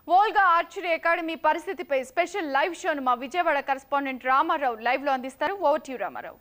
Volga archery academy పరిస్థితిపై special live షోను మా విజయవాడ కరెస్పాండెంట్ రామారావు లైవ్ లో అందిస్తారు over to you, Ramarao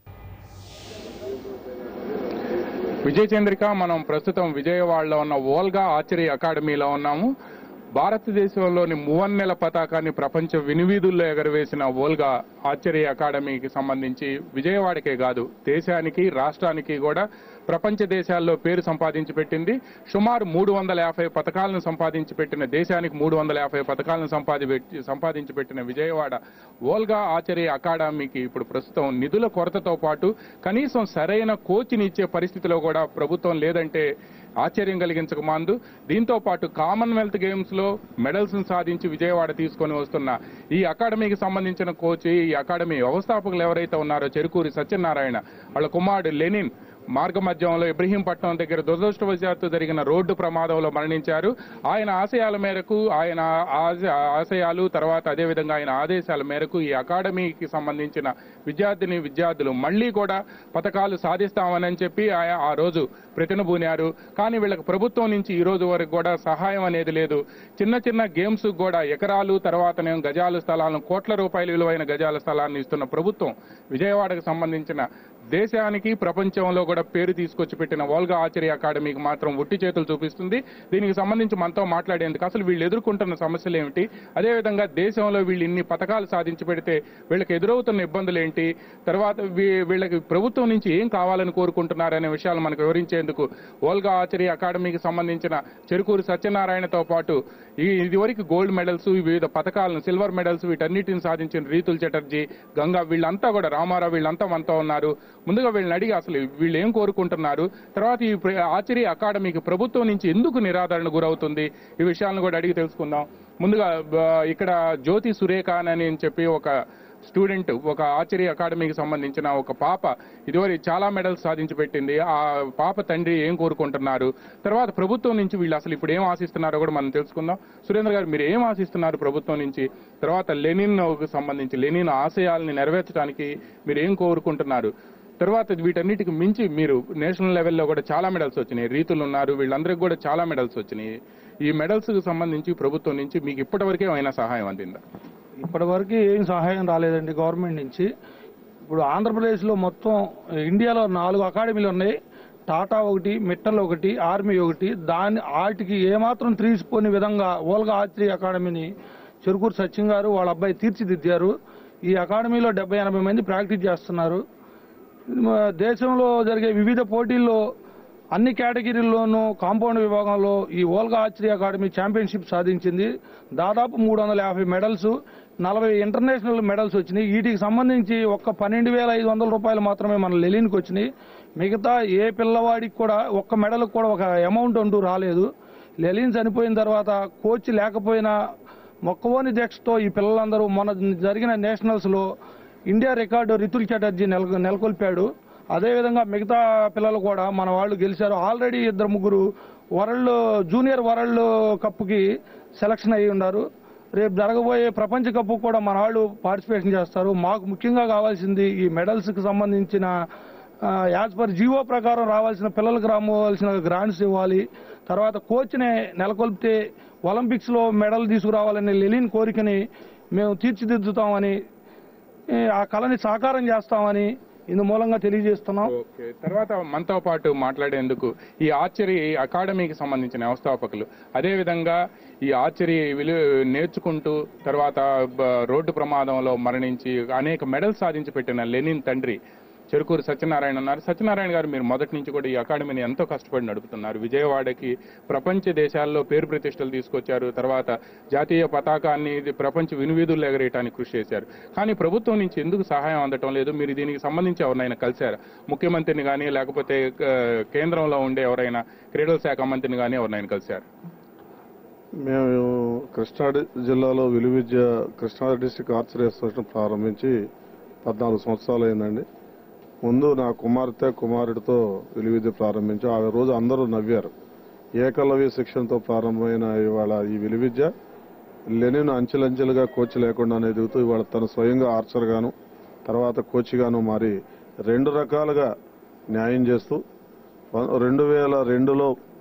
Vijay Chandrika మనం ప్రస్తుతం విజయవాడలో ఉన్న వోల్గా ఆర్చరీ అకాడమీలో ఉన్నాము భారతదేశంలోని మూవన్నెల పతాకాన్ని ప్రపంచ వినివీధుల్లో ఎగరవేసిన వోల్గా ఆర్చరీ అకాడమీకి సంబంధించి విజయవాడకే కాదు దేశానికి రాష్ట్రానికి కూడా ప్రపంచ దేశాల్లో పేరు సంపాదించి పెట్టింది సుమారు మూడు వందల యాభై పథకాలను సంపాదించి పెట్టిన దేశానికి మూడు వందల యాభై పథకాలను సంపాది సంపాదించి పెట్టిన విజయవాడ వోల్గా ఆచరే అకాడమీకి ఇప్పుడు ప్రస్తుతం నిధుల కొరతతో పాటు కనీసం సరైన కోచ్ని ఇచ్చే పరిస్థితిలో కూడా ప్రభుత్వం లేదంటే ఆశ్చర్యం కలిగించక మాందు దీంతో పాటు కామన్వెల్త్ గేమ్స్ లో మెడల్స్ సాధించి విజయవాడ తీసుకొని వస్తున్న ఈ అకాడమీకి సంబంధించిన కోచ్ ఈ అకాడమీ వ్యవస్థాపకులు ఎవరైతే ఉన్నారో చెరుకూరి సత్యనారాయణ వాళ్ళ కుమారుడు లెనిన్ మార్గ మధ్యంలో ఇబ్రహీంపట్నం దగ్గర దురదృష్టవశాత్తు జరిగిన రోడ్డు ప్రమాదంలో మరణించారు ఆయన ఆశయాల మేరకు ఆయన ఆశ- ఆశయాలు తర్వాత అదేవిధంగా ఆయన ఆదేశాల మేరకు ఈ అకాడమీకి సంబంధించిన విద్యార్థిని విద్యార్థులు మళ్ళీ కూడా పథకాలు సాధిస్తామని చెప్పి ఆ- ఆ రోజు ప్రతినబూనారు కానీ వీళ్ళకి ప్రభుత్వం నుంచి ఈ రోజు వరకు కూడా సహాయం అనేది లేదు చిన్న చిన్న గేమ్స్ కూడా ఎకరాలు తర్వాతనేమో గజాల స్థలాలను కోట్ల రూపాయల విలువైన గజాల స్థలాన్ని ఇస్తున్న ప్రభుత్వం విజయవాడకు సంబంధించిన దేశానికి ప్రపంచంలో కూడా పేరు తీసుకొచ్చి పెట్టిన వోల్గా ఆచర్య అకాడమీకి మాత్రం ఒట్టి చేతులు చూపిస్తుంది దీనికి సంబంధించి మనతో మాట్లాడేందుకు అసలు వీళ్ళు ఎదుర్కొంటున్న సమస్యలు ఏమిటి అదేవిధంగా దేశంలో వీళ్ళు ఇన్ని పథకాలు సాధించి పెడితే వీళ్ళకి ఎదురవుతున్న ఇబ్బందులు ఏంటి తర్వాత వీ- వీళ్ళకి ప్రభుత్వం నుంచి ఏం కావాలని కోరుకుంటున్నారనే విషయాలు మనకు వివరించేందుకు వోల్గా ఆచర్య అకాడమీకి సంబంధించిన చెరుకూరు సత్యనారాయణతో పాటు ఈ ఇదివరకు గోల్డ్ మెడల్స్ వివిధ పథకాలను సిల్వర్ మెడల్స్ వీటన్నిటిని సాధించిన రీతుల్ చటర్జీ గంగా వీళ్ళంతా కూడా రామారావు వీళ్ళంతా మనతో ఉన్నారు ముందుగా వీళ్ళని అడిగి అసలు వీళ్ళు ఏం కోరుకుంటున్నారు తర్వాత ఈ ప్ర- ఆచర్య అకాడమీకి ప్రభుత్వం నుంచి ఎందుకు నిరాదరణ గురవుతుంది ఈ విషయాలను కూడా అడిగి తెలుసుకుందాం ముందుగా బ- ఇక్కడ జ్యోతి సురేఖ అని చెప్పి ఒక స్టూడెంట్ ఒక ఆచర్య అకాడమీకి సంబంధించిన ఒక పాప ఇదివరకు చాలా మెడల్స్ సాధించి పెట్టింది ఆ పాప తండ్రి ఏం కోరుకుంటున్నారు తర్వాత ప్రభుత్వం నుంచి వీళ్ళు అసలు ఇప్పుడు ఏం ఆశిస్తున్నారో కూడా మనం తెలుసుకుందాం సురేంద్ర గారు మీరు ఏం ఆశిస్తున్నారు ప్రభుత్వం నుంచి తర్వాత లెనిన్ కు సంబంధించి లెనిన్ ఆశయాల్ని నెరవేర్చడానికి మీరు ఏం కోరుకుంటున్నారు తర్వాత వీటన్నిటికి మించి మీరు నేషనల్ లెవెల్లో కూడా చాలా మెడల్స్ వచ్చినాయి రీతులు ఉన్నారు వీళ్ళందరికీ కూడా చాలా మెడల్స్ వచ్చినాయి ఈ మెడల్స్ కు సంబంధించి ప్రభుత్వం నుంచి మీకు ఇప్పటివరకే ఏమైనా సహాయం అందిందా ఇప్పటివరకు ఏం సహాయం రాలేదండి గవర్నమెంట్ నుంచి ఇప్పుడు ఆంధ్రప్రదేశ్లో మొత్తం ఇండియాలో నాలుగు అకాడమీలు ఉన్నాయి టాటా ఒకటి మిట్టల్ ఒకటి ఆర్మీ ఒకటి దాని వాటికి ఏమాత్రం తీసిపోని విధంగా ఓల్గా ఆర్చరీ అకాడమీని చెరుకూరు సత్యం గారు వాళ్ళ అబ్బాయి తీర్చిదిద్దారు ఈ అకాడమీలో డెబ్బై ఎనభై మంది ప్రాక్టీస్ చేస్తున్నారు మా దేశంలో జరిగే వివిధ పోటీల్లో అన్ని కేటగిరీల్లోనూ కాంపౌండ్ విభాగంలో ఈ ఓల్గా ఆర్చరీ అకాడమీ ఛాంపియన్షిప్ సాధించింది దాదాపు మూడు వందల యాభై మెడల్స్ నలభై ఇంటర్నేషనల్ మెడల్స్ వచ్చినాయి వీటికి సంబంధించి ఒక్క పన్నెండు వేల ఐదు వందల రూపాయలు మాత్రమే మన లెలిన్కి వచ్చినాయి మిగతా ఏ పిల్లవాడికి కూడా ఒక్క మెడల్కి కూడా ఒక అమౌంట్ అంటూ రాలేదు లెలిన్ చనిపోయిన తర్వాత కోచ్ లేకపోయినా మొక్కవోని దీక్షతో ఈ పిల్లలందరూ మొన్న జరిగిన నేషనల్స్లో ఇండియా రికార్డు రితుల్ చటర్జీ నెల నెలకొల్పాడు అదేవిధంగా మిగతా పిల్లలు కూడా మన వాళ్ళు గెలిచారు ఆల్రెడీ ఇద్దరు ముగ్గురు వరల్డ్ జూనియర్ వరల్డ్ కప్కి సెలక్షన్ అయ్యి ఉన్నారు రేపు జరగబోయే ప్రపంచ కప్పు కూడా మన వాళ్ళు పార్టిసిపేషన్ చేస్తారు మాకు ముఖ్యంగా కావాల్సింది ఈ మెడల్స్కి సంబంధించిన యాజ్ పర్ జీవో ప్రకారం రావాల్సిన పిల్లలకు రావాల్సిన గ్రాంట్స్ ఇవ్వాలి తర్వాత కోచ్ని నెలకొల్పితే ఒలింపిక్స్లో మెడల్ తీసుకురావాలనే లెలిన్ కోరికని మేము తీర్చిదిద్దుతామని ఏ, ఆ కళని సాకారం చేస్తామని ఇందు మూలంగా తెలియజేస్తున్నాం ఓకే తర్వాత మనతో పాటు మాట్లాడేందుకు ఈ ఆర్చరీ అకాడమీకి సంబంధించిన వ్యవస్థాపకులు అదేవిధంగా ఈ ఆర్చరీ విలు నేర్చుకుంటూ తర్వాత బ- రోడ్డు ప్రమాదంలో మరణించి అనేక మెడల్స్ సాధించి పెట్టిన లెనిన్ తండ్రి చెరుకూరు సత్యనారాయణ ఉన్నారు సత్యనారాయణ గారు మీరు మొదటి నుంచి కూడా ఈ అకాడమీని ఎంతో కష్టపడి నడుపుతున్నారు విజయవాడకి ప్రపంచ దేశాల్లో పేరు ప్రతిష్టలు తీసుకొచ్చారు తర్వాత జాతీయ పతాకాన్ని ఇది ప్రపంచ వినువీధుల్లో ఎగరేయడానికి కృషి చేశారు కానీ ప్రభుత్వం నుంచి ఎందుకు సహాయం అందటం లేదు మీరు దీనికి సంబంధించి ఎవరినైనా కలిశారా ముఖ్యమంత్రిని కానీ లేకపోతే ఆ, కేంద్రంలో ఉండే ఎవరైనా క్రీడల శాఖ మంత్రిని కానీ ఎవరినైనా కలిశారు మేము కృష్ణా డి- జిల్లాలో విలువిద్య కృష్ణా డిస్టిక్ ఆర్చరీ అసోసియేషన్ ప్రారంభించి పద్నాలుగు సంవత్సరాలు అయిందండి ముందు నా కుమార్తె కుమారుడితో విలువిద్య ప్రారంభించాం ఆ రోజు అందరూ నవ్వారు ఏకలవ్య శిక్షణతో ప్రారంభమైన ఇవాళ ఈ విలువిద్య లెనిన్ అంచెలంచెలుగా కోచ్ లేకుండానే ఎదుగుతూ ఇవాళ తను స్వయంగా ఆర్చర్ గాను తర్వాత కోచ్ గాను మారి రెండు రకాలుగా న్యాయం చేస్తూ ప- రెండు వేల రెండులో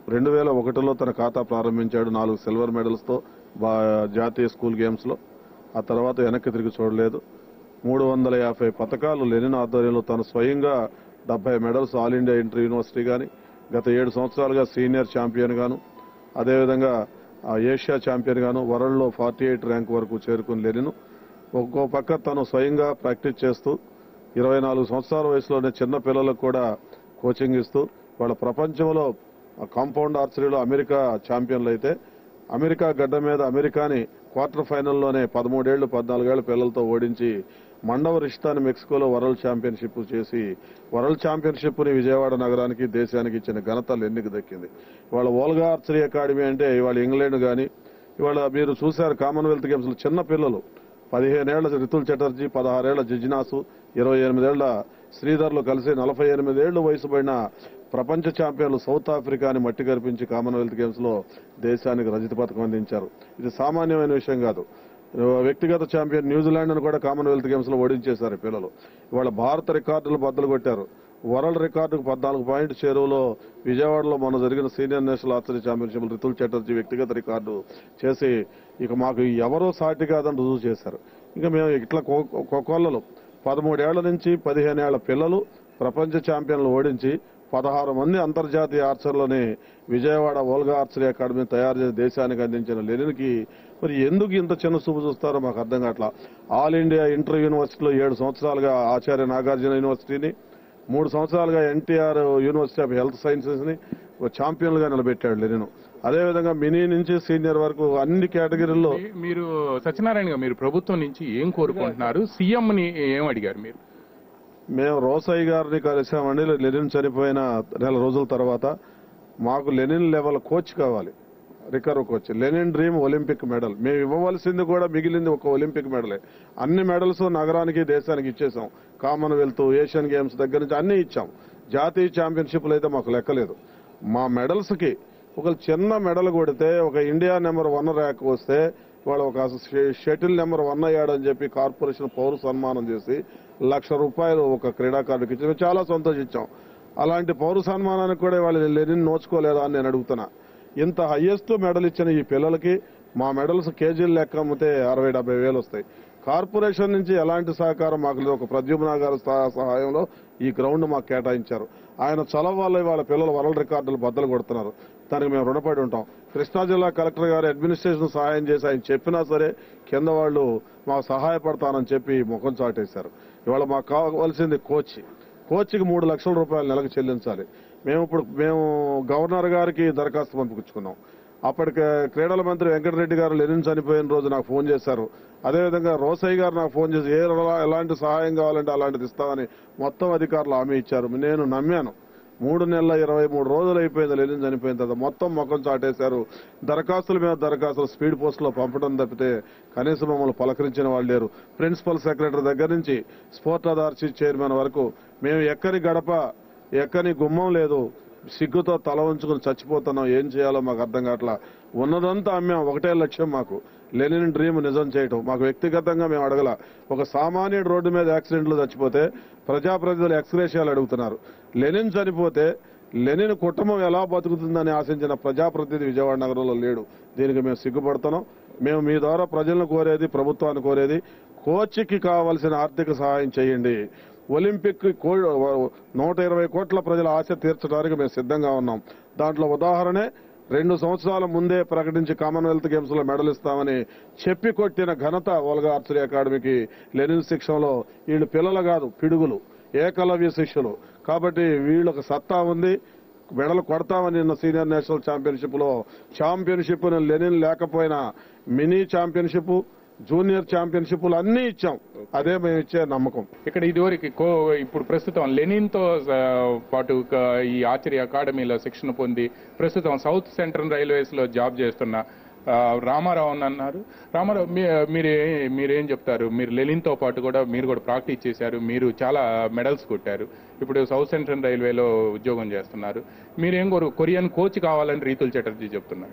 రెండు వేల ఒకటిలో తన ఖాతా ప్రారంభించాడు నాలుగు సిల్వర్ మెడల్స్తో బా జాతీయ స్కూల్ గేమ్స్లో ఆ తర్వాత వెనక్కి తిరిగి చూడలేదు మూడు వందల యాభై పథకాలు లెనిన్ ఆధ్వర్యంలో తను స్వయంగా డెబ్బై medals all India inter university కానీ గత ఏడు సంవత్సరాలుగా సీనియర్ ఛాంపియన్ గాను అదేవిధంగా ఆ ఏషియా ఛాంపియన్ గాను వరల్డ్లో ఫార్టీ ఎయిట్ ర్యాంక్ వరకు చేరుకుని లెనిన్ ఒక్కో పక్క తను స్వయంగా ప్రాక్టీస్ చేస్తూ ఇరవై నాలుగు సంవత్సరాల వయసులోనే చిన్న పిల్లలకు కూడా కోచింగ్ ఇస్తూ వాళ్ళ ప్రపంచంలో కాంపౌండ్ ఆర్చరీలో అమెరికా ఛాంపియన్లు అయితే అమెరికా గడ్డ మీద అమెరికాని క్వార్టర్ ఫైనల్లోనే పదమూడేళ్లు పద్నాలుగేళ్ల పిల్లలతో ఓడించి మండవ రిష్తాని మెక్సికోలో వరల్డ్ ఛాంపియన్షిప్ చేసి వరల్డ్ ఛాంపియన్షిప్ ని విజయవాడ నగరానికి దేశానికి ఇచ్చిన ఘనత లెన్నికి దక్కింది ఇవాళ ఓల్గా ఆర్చరీ అకాడమీ అంటే ఇవాళ ఇంగ్లాండ్ గాని ఇవాళ మీరు చూశారు కామన్వెల్త్ గేమ్స్ లో చిన్న పిల్లలు పదిహేనేళ్ల రితుల్ చటర్జీ పదహారేళ్ల జిజ్నాసు ఇరవై ఎనిమిదేళ్ల శ్రీధర్లు కలిసి నలభై ఎనిమిదేళ్లు వయసు పడిన ప్రపంచ ఛాంపియన్లు సౌత్ ఆఫ్రికాని మట్టి కల్పించి కామన్వెల్త్ గేమ్స్ లో దేశానికి రజత పథకం అందించారు ఇది సామాన్యమైన విషయం కాదు వ్యక్తిగత ఛాంపియన్ న్యూజిలాండ్ ను కూడా కామన్వెల్త్ గేమ్స్ లో ఓడించేశారు ఈ పిల్లలు ఇవాళ భారత రికార్డులు బద్దలు కొట్టారు వరల్డ్ రికార్డుకు పద్నాలుగు పాయింట్ చేరువలో విజయవాడలో మొన్న జరిగిన senior national archery championship Ritul Chatterjee వ్యక్తిగత రికార్డు చేసి ఇక మాకు ఎవరో సాటి కాదని రుజువు చేశారు ఇంకా మేము ఇట్లా కొకోళ్ళలో పదమూడేళ్ల నుంచి పదిహేనేళ్ల పిల్లలు ప్రపంచ ఛాంపియన్లు ఓడించి పదహారు మంది అంతర్జాతీయ ఆర్చర్లని విజయవాడ ఓల్గా ఆర్చరీ అకాడమీ తయారు చేసి దేశానికి అందించిన లెనిన్కి మరి ఎందుకు ఇంత చిన్న చూపు చూస్తారో మాకు అర్థం కావట్లా ఆల్ ఇండియా ఇంటర్ యూనివర్సిటీలో ఏడు సంవత్సరాలుగా ఆచార్య నాగార్జున యూనివర్సిటీని మూడు సంవత్సరాలుగా NTR university of health sciences ని ఒక ఛాంపియన్లుగా నిలబెట్టాడు లెనిన్ అదేవిధంగా మినీ నుంచి సీనియర్ వరకు అన్ని కేటగిరీల్లో మీ- మీరు సత్యనారాయణ గారు మీరు ప్రభుత్వం నుంచి ఏం కోరుకుంటున్నారు సీఎం ని ఏం అడిగారు మీరు మేము రోసయ్య గారిని కలిసామండి లెనిన్ చనిపోయిన నెల రోజుల తర్వాత మాకు లెనిన్ లెవెల్ కోచ్ కావాలి recurve coach Lenin dream Olympic medal మేము ఇవ్వవలసింది కూడా మిగిలింది ఒక ఒలింపిక్ మెడలే అన్ని మెడల్స్ నగరానికి దేశానికి ఇచ్చేసాం కామన్వెల్త్ ఏషియన్ గేమ్స్ దగ్గర నుంచి అన్ని ఇచ్చాం జాతీయ ఛాంపియన్షిప్లు అయితే మాకు లెక్కలేదు మా మెడల్స్ కి ఒక చిన్న మెడల్ కొడితే ఒక ఇండియా నెంబర్ వన్ ర్యాంక్ వస్తే వాళ్ళు ఒక షె- షటిల్ నెంబర్ వన్ అయ్యాడని చెప్పి కార్పొరేషన్ పౌర సన్మానం చేసి లక్ష రూపాయలు ఒక క్రీడాకారుడికి ఇచ్చి మేము చాలా సంతోషించాం అలాంటి పౌర సన్మానానికి కూడా వాళ్ళు లెనిన్ నోచుకోలేదా అని నేను అడుగుతున్నా ఇంత హయ్యెస్ట్ మెడల్ ఇచ్చిన ఈ పిల్లలకి మా మెడల్స్ కేజీలు లెక్క అమ్మితే అరవై డెబ్బై వేలు వస్తాయి కార్పొరేషన్ నుంచి ఎలాంటి సహకారం మాకు లేదు ఒక ప్రద్యుమ్న గారి సహ- సహాయంలో ఈ గ్రౌండ్ మాకు కేటాయించారు ఆయన చలవ వల్ల వాళ్ళ పిల్లలు వరల్డ్ రికార్డులు బద్దలు కొడుతున్నారు దానికి మేము రుణపడి ఉంటాం కృష్ణా జిల్లా కలెక్టర్ గారు అడ్మినిస్ట్రేషన్ సహాయం చేసి ఆయన చెప్పినా సరే కింద వాళ్ళు మాకు సహాయపడతానని చెప్పి ముఖం చాటేశారు ఇవాళ మాకు కావాల్సింది కోచ్ కోచ్కి మూడు లక్షల రూపాయలు నెలకు చెల్లించాలి మేము ఇప్పుడు మేము గవర్నర్ గారికి దరఖాస్తు పంపించుకున్నాం అప్పటికి క్రీడల మంత్రి వెంకటరెడ్డి గారు లెనిన్ చనిపోయిన రోజు నాకు ఫోన్ చేశారు అదేవిధంగా రోసయ్య గారు నాకు ఫోన్ చేసి ఏ ర- ఎలాంటి సహాయం కావాలంటే అలాంటిది ఇస్తామని మొత్తం అధికారులు హామీ ఇచ్చారు నేను నమ్మాను మూడు నెలల ఇరవై మూడు రోజులు అయిపోయింది లెనిన్ చనిపోయిన తర్వాత మొత్తం ముఖం చాటేశారు దరఖాస్తుల మీద దరఖాస్తులు స్పీడ్ పోస్ట్ లో పంపడం తప్పితే కనీసం మమ్మల్ని పలకరించిన వాళ్ళు లేరు ప్రిన్సిపల్ సెక్రటరీ దగ్గర నుంచి స్పోర్ట్ అథారిటీ చైర్మన్ వరకు మేము ఎక్కని గడప ఎక్కని గుమ్మం లేదు సిగ్గుతో తల ఉంచుకుని చచ్చిపోతున్నాం ఏం చేయాలో మాకు అర్థం కావట్లా ఉన్నదంతా అమ్మాం ఒకటే లక్ష్యం మాకు లెనిన్ డ్రీమ్ నిజం చేయటం మాకు వ్యక్తిగతంగా మేము అడగల ఒక సామాన్యుడు రోడ్డు మీద యాక్సిడెంట్లు చచ్చిపోతే ప్రజాప్రతినిధులు ఎక్స్గ్రేషియాలు అడుగుతున్నారు లెనిన్ చనిపోతే లెనిన్ కుటుంబం ఎలా బతుకుతుందని ఆశించిన ప్రజాప్రతినిధి విజయవాడ నగరంలో లేడు దీనికి మేము సిగ్గుపడుతున్నాం మేము మీ ద్వారా ప్రజలను కోరేది ప్రభుత్వాన్ని కోరేది కోచ్కి కావాల్సిన ఆర్థిక సహాయం చేయండి ఒలింపిక్ కో- నూట ఇరవై కోట్ల ప్రజల ఆశ తీర్చడానికి మేము సిద్ధంగా ఉన్నాం దాంట్లో ఉదాహరణే రెండు సంవత్సరాల ముందే ప్రకటించి కామన్వెల్త్ గేమ్స్ లో మెడల్ ఇస్తామని చెప్పి కొట్టిన ఘనత ఓల్గా ఆర్చరీ అకాడమీకి లెనిన్ శిక్షణలో వీళ్ళు పిల్లలు కాదు పిడుగులు ఏకలవ్య శిష్యులు కాబట్టి వీళ్ళకి సత్తా ఉంది మెడలు కొడతామని నిన్న సీనియర్ నేషనల్ ఛాంపియన్షిప్ లో ఛాంపియన్షిప్ లెనిన్ లేకపోయినా మినీ ఛాంపియన్షిప్ జూనియర్ ఛాంపియన్షిప్లు అన్ని ఇచ్చాం అదే మేము ఇచ్చే నమ్మకం ఇక్కడ ఇదివరకు కో ఇప్పుడు ప్రస్తుతం లెనిన్ తో ఆ, పాటు క- ఈ ఆర్చరీ అకాడమీలో శిక్షణ పొంది ప్రస్తుతం సౌత్ సెంట్రల్ రైల్వేస్ లో జాబ్ చేస్తున్న ఆ, రామారావు అని అన్నారు రామారావు మీ- మీరే మీరేం చెప్తారు మీరు లెనిన్ తో పాటు కూడా మీరు కూడా ప్రాక్టీస్ చేశారు మీరు చాలా మెడల్స్ కొట్టారు ఇప్పుడు సౌత్ సెంట్రల్ రైల్వేలో ఉద్యోగం చేస్తున్నారు మీరేం కోరు కొరియన్ కోచ్ కావాలని రీతుల్ చటర్జీ చెప్తున్నారు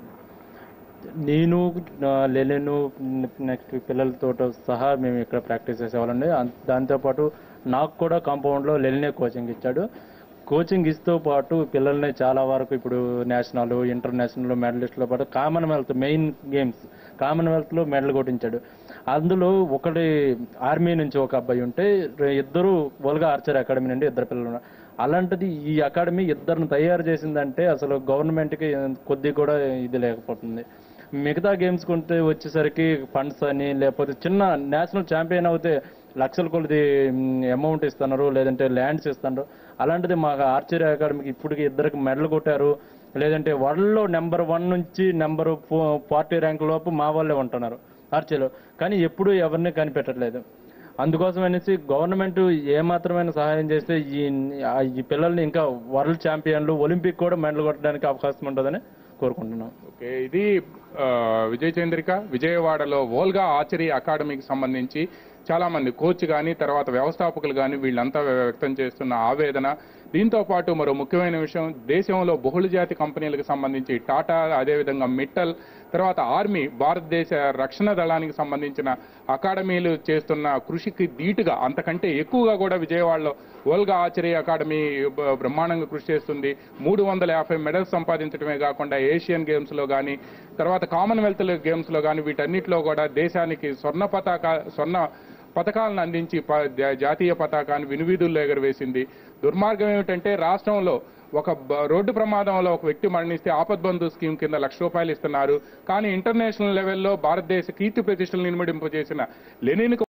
నేను ఆ, లెనిన్ నెక్స్ట్ పిల్లలతో సహా మేము ఇక్కడ ప్రాక్టీస్ చేసేవాళ్ళండి అం- దాంతోపాటు నాకు కూడా కాంపౌండ్లో లెనినే కోచింగ్ ఇచ్చాడు కోచింగ్ ఇస్తూ పాటు పిల్లల్ని చాలా వరకు ఇప్పుడు నేషనల్ ఇంటర్నేషనల్ మెడలిస్ట్లో పాటు కామన్వెల్త్ మెయిన్ గేమ్స్ కామన్వెల్త్లో మెడల్ కొట్టించాడు అందులో ఒకటి ఆర్మీ నుంచి ఒక అబ్బాయి ఉంటే రె- ఇద్దరు వల్గా ఆర్చర్ అకాడమీ నుండి ఇద్దరు పిల్లలు ఉన్నారు అలాంటిది ఈ అకాడమీ ఇద్దరిని తయారు చేసిందంటే అసలు గవర్నమెంట్కి కొద్ది కూడా ఇది లేకపోతుంది మిగతా గేమ్స్ కొంటే వచ్చేసరికి ఫండ్స్ అని లేకపోతే చిన్న నేషనల్ ఛాంపియన్ అవుతే లక్షల కొలది అమౌంట్ ఇస్తున్నారు లేదంటే ల్యాండ్స్ ఇస్తున్నారు అలాంటిది మా ఆర్చరీ అకాడమీకి ఇప్పటికి ఇద్దరికి మెడల్ కొట్టారు లేదంటే వరల్డ్లో నెంబర్ వన్ నుంచి నెంబర్ ఫార్టీ ర్యాంక్ లోపు మా వాళ్ళే ఉంటున్నారు ఆర్చరీలో కానీ ఎప్పుడూ ఎవరిని కనిపెట్టట్లేదు అందుకోసం అనేసి గవర్నమెంట్ ఏమాత్రమైన సహాయం చేస్తే ఈ ఆ ఈ పిల్లల్ని ఇంకా వరల్డ్ ఛాంపియన్లు ఒలింపిక్ కూడా మెడల్ కొట్టడానికి అవకాశం ఉంటుందని కోరుకుంటున్నాం ఓకే ఇది ఆ, విజయ చంద్రిక విజయవాడలో వోల్గా ఆర్చరీ అకాడమీకి సంబంధించి చాలా మంది కోచ్ కానీ తర్వాత వ్యవస్థాపకులు కానీ వీళ్ళంతా వ్యక్తం చేస్తున్న ఆవేదన దీంతో పాటు మరో ముఖ్యమైన విషయం దేశంలో బహుళజాతి కంపెనీలకు సంబంధించి టాటా అదేవిధంగా మిట్టల్ తర్వాత ఆర్మీ భారతదేశ రక్షణ దళానికి సంబంధించిన అకాడమీలు చేస్తున్న కృషికి ధీటుగా అంతకంటే ఎక్కువగా కూడా విజయవాడలో వోల్గా ఆర్చరీ అకాడమీ బ- బ్రహ్మాండంగా కృషి చేస్తుంది మూడు వందల యాభై మెడల్స్ సంపాదించడమే కాకుండా ఏషియన్ గేమ్స్ లో కానీ తర్వాత కామన్వెల్త్ గేమ్స్ లో కానీ వీటన్నిటిలో కూడా దేశానికి స్వర్ణ పతాక స్వర్ణ పథకాలను అందించి ప- జా- జాతీయ పతాకాన్ని వినువీధుల్లో ఎగరవేసింది దుర్మార్గం ఏమిటంటే రాష్ట్రంలో ఒక బ- రోడ్డు ప్రమాదంలో ఒక వ్యక్తి మరణిస్తే ఆపద్బంధు స్కీమ్ కింద లక్ష రూపాయలు ఇస్తున్నారు కానీ ఇంటర్నేషనల్ లెవెల్లో భారతదేశ కీర్తి ప్రతిష్టలు నిర్మింపజేసిన లెనిన్